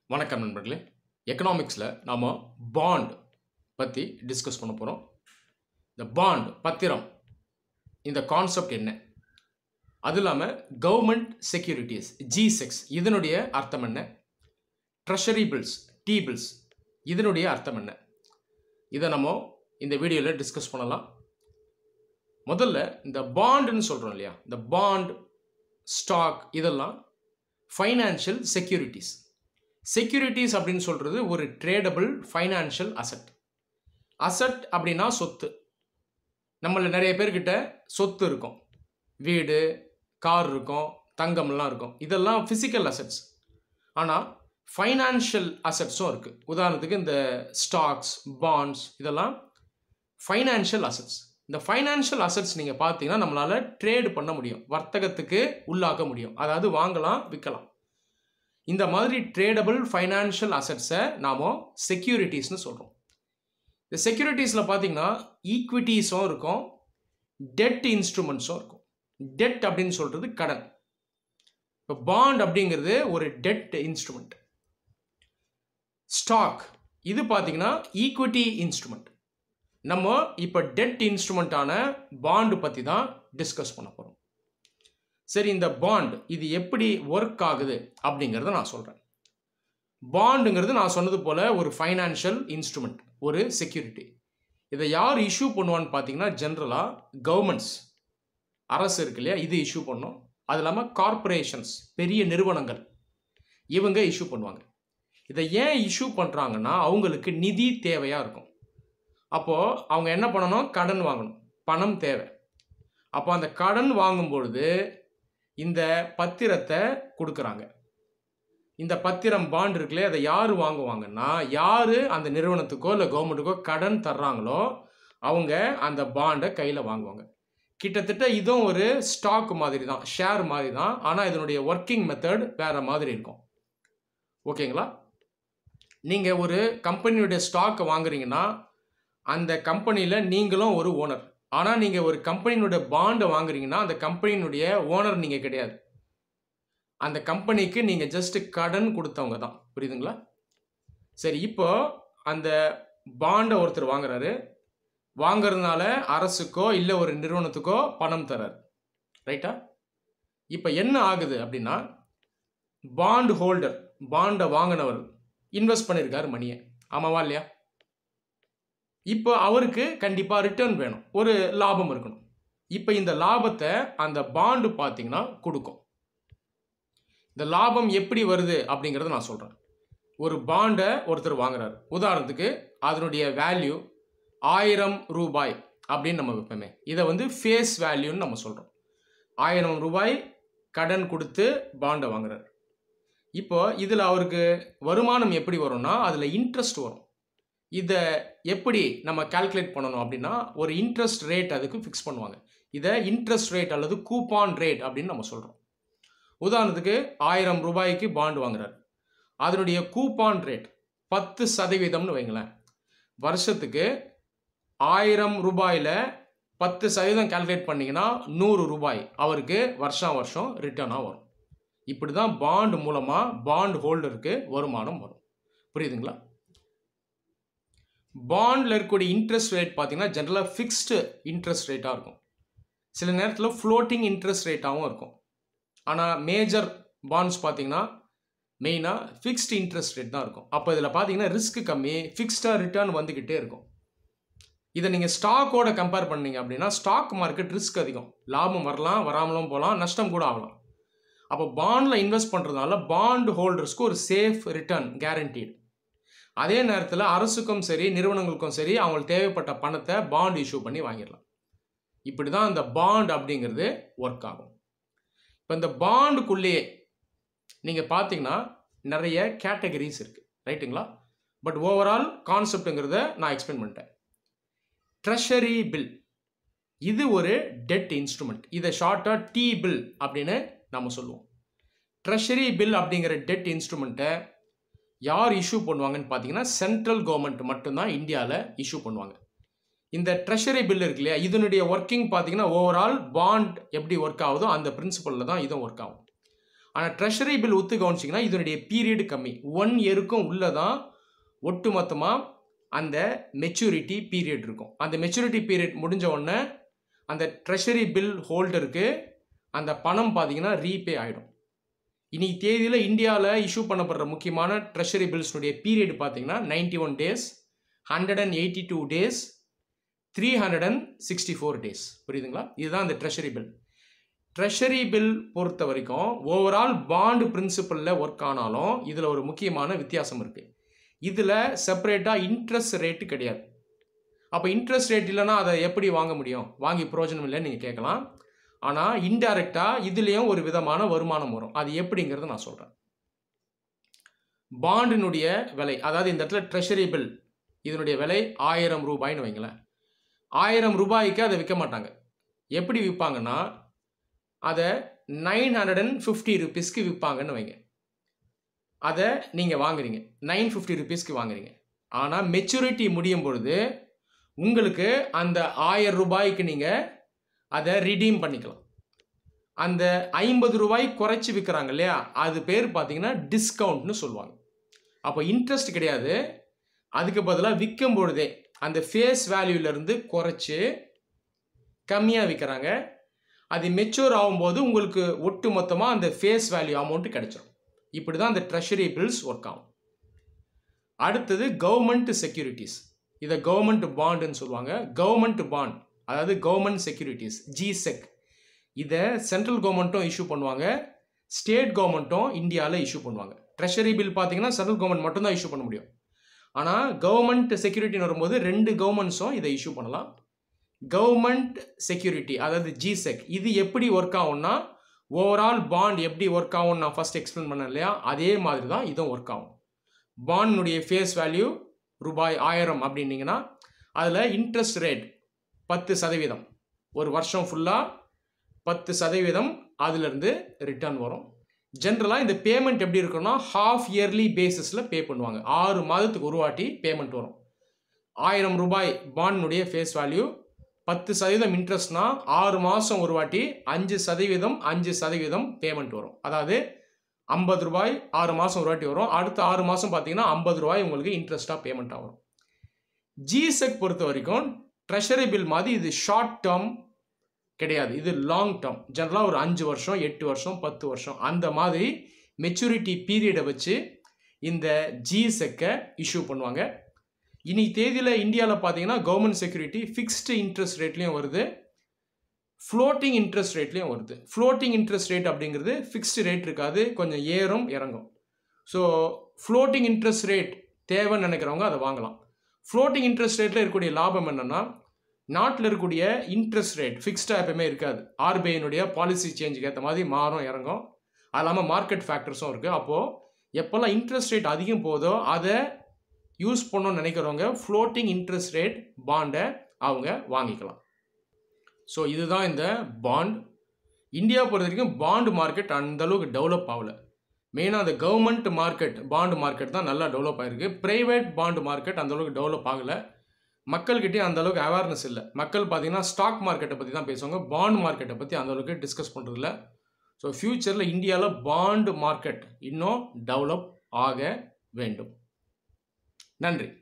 வணக்கம் நண்பர்களே எக்கனாமிக்ஸில் நாம் பாண்ட் பற்றி டிஸ்கஸ் பண்ண போகிறோம் இந்த பாண்ட் பத்திரம் இந்த கான்செப்ட் என்ன அது இல்லாமல் கவர்மெண்ட் செக்யூரிட்டிஸ் ஜி செக்ஸ் இதனுடைய அர்த்தம் என்ன ட்ரெஷரி பில்ஸ் டி பில்ஸ் இதனுடைய அர்த்தம் என்ன இதை நம்ம இந்த வீடியோவில் டிஸ்கஸ் பண்ணலாம் முதல்ல இந்த பாண்டுன்னு சொல்கிறோம் இல்லையா இந்த பாண்ட் ஸ்டாக் இதெல்லாம் ஃபைனான்ஷியல் செக்யூரிட்டிஸ் செக்யூரிட்டிஸ் அப்படின்னு சொல்கிறது ஒரு ட்ரேடபிள் ஃபைனான்ஷியல் அசட் அசட் அப்படின்னா சொத்து நம்மள நிறைய பேர்கிட்ட சொத்து இருக்கும் வீடு கார் இருக்கும் தங்கம்லாம் இருக்கும் இதெல்லாம் ஃபிசிக்கல் அசட்ஸ் ஆனால் ஃபைனான்ஷியல் அசட்ஸும் இருக்குது உதாரணத்துக்கு இந்த ஸ்டாக்ஸ் பாண்ட்ஸ் இதெல்லாம் ஃபைனான்ஷியல் அசட்ஸ் இந்த ஃபைனான்ஷியல் அசட்ஸ் நீங்கள் பார்த்தீங்கன்னா நம்மளால் ட்ரேட் பண்ண முடியும் வர்த்தகத்துக்கு உள்ளாக்க முடியும் அதாவது வாங்கலாம் விற்கலாம் இந்த மாதிரி ட்ரேடபிள் ஃபைனான்ஷியல் அசட்ஸை நாம் செக்யூரிட்டிஸ்னு சொல்கிறோம் இந்த செக்யூரிட்டிஸில் பார்த்தீங்கன்னா ஈக்விட்டிஸும் இருக்கும் டெட் இன்ஸ்ட்ருமெண்ட்ஸும் இருக்கும் டெட் அப்படின்னு சொல்கிறது கடன் இப்போ பாண்ட் அப்படிங்கிறது ஒரு டெட் இன்ஸ்ட்ருமெண்ட் ஸ்டாக் இது பார்த்தீங்கன்னா ஈக்விட்டி இன்ஸ்ட்ருமெண்ட் நம்ம இப்போ டெட் இன்ஸ்ட்ருமெண்ட்டான பாண்டு பற்றி தான் டிஸ்கஸ் பண்ண போகிறோம் சரி இந்த பாண்ட் இது எப்படி ஒர்க் ஆகுது அப்படிங்கிறத நான் சொல்கிறேன் பாண்டுங்கிறது நான் சொன்னது போல் ஒரு ஃபைனான்ஷியல் இன்ஸ்ட்ருமெண்ட் ஒரு செக்யூரிட்டி இதை யார் இஷ்யூ பண்ணுவான்னு பார்த்தீங்கன்னா ஜென்ரலாக கவர்மெண்ட்ஸ் அரசு இருக்கு இல்லையா இது இஷ்யூ பண்ணும் அது இல்லாமல் கார்பரேஷன்ஸ் பெரிய நிறுவனங்கள் இவங்க இஷ்யூ பண்ணுவாங்க இதை ஏன் இஷ்யூ பண்ணுறாங்கன்னா அவங்களுக்கு நிதி தேவையாக இருக்கும் அப்போது அவங்க என்ன பண்ணணும் கடன் வாங்கணும் பணம் தேவை அப்போ அந்த கடன் வாங்கும் பொழுது இந்த பத்திரத்தை கொடுக்குறாங்க இந்த பத்திரம் பாண்ட் இருக்குல்ல அதை யார் வாங்குவாங்கன்னா யார் அந்த நிறுவனத்துக்கோ இல்லை கவர்மெண்ட்டுக்கோ கடன் தர்றாங்களோ அவங்க அந்த பாண்டை கையில் வாங்குவாங்க கிட்டத்தட்ட இதுவும் ஒரு ஸ்டாக் மாதிரி தான் ஷேர் மாதிரி தான் ஆனால் இதனுடைய ஒர்க்கிங் மெத்தட் வேறு மாதிரி இருக்கும் ஓகேங்களா நீங்கள் ஒரு கம்பெனியுடைய ஸ்டாக்கை வாங்குறீங்கன்னா அந்த கம்பெனியில் நீங்களும் ஒரு ஓனர் ஆனால் நீங்கள் ஒரு கம்பெனியினுடைய பாண்டை வாங்குறீங்கன்னா அந்த கம்பெனியினுடைய ஓனர் நீங்கள் கிடையாது அந்த கம்பெனிக்கு நீங்கள் ஜஸ்ட் கடன் கொடுத்தவங்க தான் புரியுதுங்களா சரி இப்போ அந்த பாண்டை ஒருத்தர் வாங்குறாரு வாங்குறதுனால அரசுக்கோ இல்லை ஒரு நிறுவனத்துக்கோ பணம் தரார் ரைட்டா இப்போ என்ன ஆகுது அப்படின்னா பாண்ட் ஹோல்டர் பாண்டை வாங்கினவர் இன்வெஸ்ட் பண்ணியிருக்காரு மணியை ஆமாவா இல்லையா இப்போ அவருக்கு கண்டிப்பாக ரிட்டர்ன் வேணும் ஒரு லாபம் இருக்கணும் இப்போ இந்த லாபத்தை அந்த பாண்டு பார்த்தீங்கன்னா கொடுக்கும் இந்த லாபம் எப்படி வருது அப்படிங்கிறத நான் சொல்கிறேன் ஒரு பாண்டை ஒருத்தர் வாங்குறாரு உதாரணத்துக்கு அதனுடைய வேல்யூ ஆயிரம் ரூபாய் அப்படின்னு நம்ம வைப்போமே இதை வந்து ஃபேஸ் வேல்யூன்னு நம்ம சொல்கிறோம் ஆயிரம் ரூபாய் கடன் கொடுத்து பாண்டை வாங்குறாரு இப்போ இதில் அவருக்கு வருமானம் எப்படி வரும்னா அதில் இன்ட்ரெஸ்ட் வரும் இதை எப்படி நம்ம கால்குலேட் பண்ணணும் அப்படின்னா ஒரு இன்ட்ரெஸ்ட் ரேட் அதுக்கு ஃபிக்ஸ் பண்ணுவாங்க இதை இன்ட்ரெஸ்ட் ரேட் அல்லது கூப்பான் ரேட் அப்படின்னு நம்ம சொல்கிறோம் உதாரணத்துக்கு ஆயிரம் ரூபாய்க்கு பாண்டு வாங்குறாரு அதனுடைய கூப்பான் ரேட் பத்து சதவீதம்னு வைங்களேன் வருஷத்துக்கு ஆயிரம் ரூபாயில் பத்து சதவீதம் கால்குலேட் பண்ணிங்கன்னா நூறு ரூபாய் அவருக்கு வருஷம் வருஷம் ரிட்டர்னாக வரும் இப்படி தான் பாண்டு மூலமாக பாண்ட் ஹோல்டருக்கு வருமானம் வரும் புரியுதுங்களா பாண்டில் இருக்கக்கூடிய இன்ட்ரெஸ்ட் ரேட் பார்த்தீங்கன்னா ஜென்ரலாக ஃபிக்ஸ்டு இன்ட்ரெஸ்ட் ரேட்டாக இருக்கும் சில நேரத்தில் ஃப்ளோட்டிங் இன்ட்ரெஸ்ட் ரேட்டாகவும் இருக்கும் ஆனால் மேஜர் பாண்ட்ஸ் பார்த்தீங்கன்னா மெயினாக ஃபிக்ஸ்டு இன்ட்ரெஸ்ட் ரேட் தான் இருக்கும் அப்போ இதில் பார்த்தீங்கன்னா ரிஸ்க் கம்மி ஃபிக்ஸ்டாக ரிட்டர்ன் வந்துக்கிட்டே இருக்கும் இதை நீங்கள் ஸ்டாக்கோட கம்பேர் பண்ணீங்க அப்படின்னா ஸ்டாக் மார்க்கெட் ரிஸ்க் அதிகம் லாபம் வரலாம் வராமலும் போகலாம் நஷ்டம் கூட ஆகலாம் அப்போ பாண்டில் இன்வெஸ்ட் பண்ணுறதுனால பாண்ட் ஹோல்டர்ஸ்க்கு ஒரு சேஃப் ரிட்டர்ன் கேரண்டீடு அதே நேரத்தில் அரசுக்கும் சரி நிறுவனங்களுக்கும் சரி அவங்களுக்கு தேவைப்பட்ட பணத்தை பாண்ட் இஷ்யூ பண்ணி வாங்கிடலாம் இப்படி தான் இந்த பாண்ட் அப்படிங்கிறது ஒர்க் ஆகும் இப்போ இந்த பாண்டுக்குள்ளேயே நீங்கள் பார்த்தீங்கன்னா நிறைய கேட்டகரிஸ் இருக்குது ரைட்டுங்களா பட் ஓவரால் கான்செப்ட்டுங்கிறத நான் எக்ஸ்பிளைன் பண்ணிட்டேன் ட்ரெஷரி பில் இது ஒரு டெட் இன்ஸ்ட்ருமெண்ட் இதை ஷார்ட்டாக டி பில் அப்படின்னு நம்ம சொல்லுவோம் ட்ரெஷரி பில் அப்படிங்கிற டெட் இன்ஸ்ட்ருமெண்ட்டை யார் இஷ்யூ பண்ணுவாங்கன்னு பார்த்தீங்கன்னா சென்ட்ரல் கவர்மெண்ட் மட்டும்தான் இந்தியாவில் இஷ்யூ பண்ணுவாங்க இந்த ட்ரெஷரி பில் இருக்கு இல்லையா இதனுடைய ஒர்க்கிங் பார்த்தீங்கன்னா ஓவரால் பாண்ட் எப்படி ஒர்க் ஆகுதோ அந்த பிரின்சிபலில் தான் இதுவும் ஒர்க் ஆகும் ஆனால் ட்ரெஷரி பில் ஒத்து கவனிச்சிங்கன்னா இதனுடைய பீரியட் கம்மி ஒன் இயருக்கும் உள்ளே தான் ஒட்டுமொத்தமாக அந்த மெச்சூரிட்டி பீரியட் இருக்கும் அந்த மெச்சூரிட்டி பீரியட் முடிஞ்ச உடனே அந்த ட்ரெஷரி பில் ஹோல்டருக்கு அந்த பணம் பார்த்தீங்கன்னா ரீபே ஆகிடும் இன்னைக்கு தேதியில் இந்தியாவில் இஷ்யூ பண்ணப்படுற முக்கியமான ட்ரெஷரி பில்ஸ்னுடைய பீரியட் பார்த்தீங்கன்னா ninety one days hundred and eighty two days three hundred and sixty four days புரியுதுங்களா இதுதான் அந்த ட்ரெஷரி பில் ட்ரெஷரி பில் பொறுத்த வரைக்கும் ஓவரால் பாண்டு பிரின்சிபலில் ஒர்க் ஆனாலும் இதில் ஒரு முக்கியமான வித்தியாசம் இருக்குது இதில் செப்பரேட்டாக இன்ட்ரெஸ்ட் ரேட்டு கிடையாது அப்போ இன்ட்ரெஸ்ட் ரேட் இல்லைன்னா அதை எப்படி வாங்க முடியும் வாங்கி பிரயோஜனம் இல்லைன்னு நீங்கள் கேட்கலாம் ஆனால் இன்டைரக்டாக இதுலேயும் ஒரு விதமான வருமானம் வரும் அது எப்படிங்கிறத நான் சொல்கிறேன் பாண்டினுடைய விலை அதாவது இந்த இடத்துல ட்ரெஷரி பில் இதனுடைய விலை ஆயிரம் ரூபாய்னு வைங்களேன் ஆயிரம் ரூபாய்க்கு அதை விற்க மாட்டாங்க எப்படி விற்பாங்கன்னா அதை நைன் ஹண்ட்ரட் அண்ட் ஃபிஃப்டி ருபீஸ்க்கு விற்பாங்கன்னு வைங்க அதை நீங்கள் வாங்குறீங்க நைன் ஃபிஃப்டி ருபீஸ்க்கு வாங்குறீங்க ஆனால் மெச்சூரிட்டி முடியும் பொழுது உங்களுக்கு அந்த ஆயிரம் ரூபாய்க்கு நீங்கள் அதை ரிடீம் பண்ணிக்கலாம் அந்த ஐம்பது ரூபாய் குறைச்சி விற்கிறாங்க இல்லையா அது பேர் பார்த்தீங்கன்னா டிஸ்கவுண்ட்னு சொல்லுவாங்க அப்போ இன்ட்ரெஸ்ட் கிடையாது அதுக்கு பதிலாக விற்கும் பொழுதே அந்த ஃபேஸ் வேல்யூலேருந்து குறைச்சி கம்மியாக விற்கிறாங்க அது மெச்சூர் ஆகும்போது உங்களுக்கு ஒட்டு மொத்தமாக அந்த ஃபேஸ் வேல்யூ அமௌண்ட்டு கிடைச்சிரும் இப்படி தான் அந்த ட்ரெஷரி பில்ஸ் ஒர்க் ஆகும் அடுத்தது கவர்மெண்ட் செக்யூரிட்டிஸ் இதை கவர்மெண்ட் பாண்டுன்னு சொல்லுவாங்க கவர்மெண்ட் பாண்ட் அதாவது கவர்மெண்ட் செக்யூரிட்டிஸ் ஜிசெக் இதை சென்ட்ரல் கவர்மெண்ட்டும் இஷ்யூ பண்ணுவாங்க ஸ்டேட் கவர்மெண்ட்டும் இந்தியாவில் இஷ்யூ பண்ணுவாங்க ட்ரெஷரி பில் பார்த்தீங்கன்னா சென்ட்ரல் கவர்மெண்ட் மட்டும்தான் இஷ்யூ பண்ண முடியும் ஆனால் கவர்மெண்ட் செக்யூரிட்டின்னு வரும்போது ரெண்டு கவர்மெண்ட்ஸும் இதை இஷ்யூ பண்ணலாம் கவர்மெண்ட் செக்யூரிட்டி அதாவது ஜிசெக் இது எப்படி ஒர்க் ஆகும்னா ஓவரால் பாண்ட் எப்படி ஒர்க் ஆகும் நான் ஃபர்ஸ்ட் எக்ஸ்பிளைன் பண்ணேன் இல்லையா அதே மாதிரி தான் இதுவும் ஒர்க் ஆகும் பாண்டுடைய ஃபேஸ் வேல்யூ ரூபாய் ஆயிரம் அப்படின்னீங்கன்னா அதில் இன்ட்ரெஸ்ட் ரேட் பத்து சதவீதம் ஒரு வருஷம் ஃபுல்லாக பத்து சதவீதம் அதுலேருந்து ரிட்டர்ன் வரும் ஜென்ரலாக இந்த பேமெண்ட் எப்படி இருக்குன்னா ஹாஃப் இயர்லி பேசிஸில் பே பண்ணுவாங்க ஆறு மாதத்துக்கு ஒரு வாட்டி பேமெண்ட் வரும் ஆயிரம் ரூபாய் பாண்டினுடைய ஃபேஸ் வேல்யூ பத்து சதவீதம் இன்ட்ரெஸ்ட்னா ஆறு மாதம் ஒரு வாட்டி அஞ்சு சதவீதம் அஞ்சு சதவீதம் பேமெண்ட் வரும் அதாவது ஐம்பது ரூபாய் ஆறு மாதம் ஒரு வாட்டி வரும் அடுத்த ஆறு மாதம் பார்த்தீங்கன்னா ஐம்பது ரூபாய் உங்களுக்கு இன்ட்ரெஸ்ட்டாக பேமெண்ட் ஆகும் ஜிசெக் பொறுத்த வரைக்கும் ட்ரெஷரி பில் மாதிரி இது ஷார்ட் டேர்ம் கிடையாது இது லாங் டேர்ம் ஜென்ரலாக ஒரு அஞ்சு வருஷம் எட்டு வருஷம் பத்து வருஷம் அந்த மாதிரி மெச்சூரிட்டி பீரியடை வச்சு இந்த ஜிசெக்கை இஷ்யூ பண்ணுவாங்க இனி தேதியில் இந்தியாவில் பார்த்தீங்கன்னா கவர்மெண்ட் செக்யூரிட்டி ஃபிக்ஸ்டு இன்ட்ரெஸ்ட் ரேட்லேயும் வருது ஃப்ளோட்டிங் இன்ட்ரெஸ்ட் ரேட்லேயும் வருது ஃப்ளோட்டிங் இன்ட்ரெஸ்ட் ரேட் அப்படிங்கிறது ஃபிக்ஸ்டு ரேட் இருக்காது கொஞ்சம் ஏறும் இறங்கும் ஸோ ஃப்ளோட்டிங் இன்ட்ரெஸ்ட் ரேட் தேவைன்னு நினைக்கிறவங்க அதை வாங்கலாம் ஃப்ளோட்டிங் இன்ட்ரெஸ்ட் ரேட்டில் இருக்கக்கூடிய லாபம் என்னென்னா நாட்டில் இருக்கக்கூடிய இன்ட்ரெஸ்ட் ரேட் ஃபிக்ஸ்டாக எப்பவுமே இருக்காது ஆர்பிஐனுடைய பாலிசி சேஞ்சுக்கு ஏற்ற மாதிரி மாறும் இறங்கும் அது இல்லாமல் மார்க்கெட் ஃபேக்டர்ஸும் இருக்குது அப்போது எப்போல்லாம் இன்ட்ரெஸ்ட் ரேட் அதிகம் போதோ அதை யூஸ் பண்ணணும்னு நினைக்கிறவங்க ஃப்ளோட்டிங் இன்ட்ரெஸ்ட் ரேட் பாண்டை அவங்க வாங்கிக்கலாம் ஸோ இதுதான் இந்த பாண்ட் இந்தியா பொறுத்த வரைக்கும் பாண்டு மார்க்கெட் அந்தளவுக்கு டெவலப் ஆகலை மெயினாக அந்த கவர்மெண்ட் மார்க்கெட் பாண்டு மார்க்கெட் தான் நல்லா டெவலப் ஆகிருக்கு ப்ரைவேட் பாண்டு மார்க்கெட் அந்தளவுக்கு டெவலப் ஆகலை மக்கள்கிட்டயும் அந்த அளவுக்கு அவேர்னஸ் இல்லை மக்கள் பார்த்தீங்கன்னா ஸ்டாக் மார்க்கெட்டை பற்றி தான் பேசுவாங்க பாண்ட் மார்க்கெட்டை பற்றி அந்த அளவுக்கு டிஸ்கஸ் பண்ணுறதில்ல ஸோ ஃப்யூச்சரில் இந்தியாவில் பாண்டு மார்க்கெட் இன்னும் டெவலப் ஆக வேண்டும் நன்றி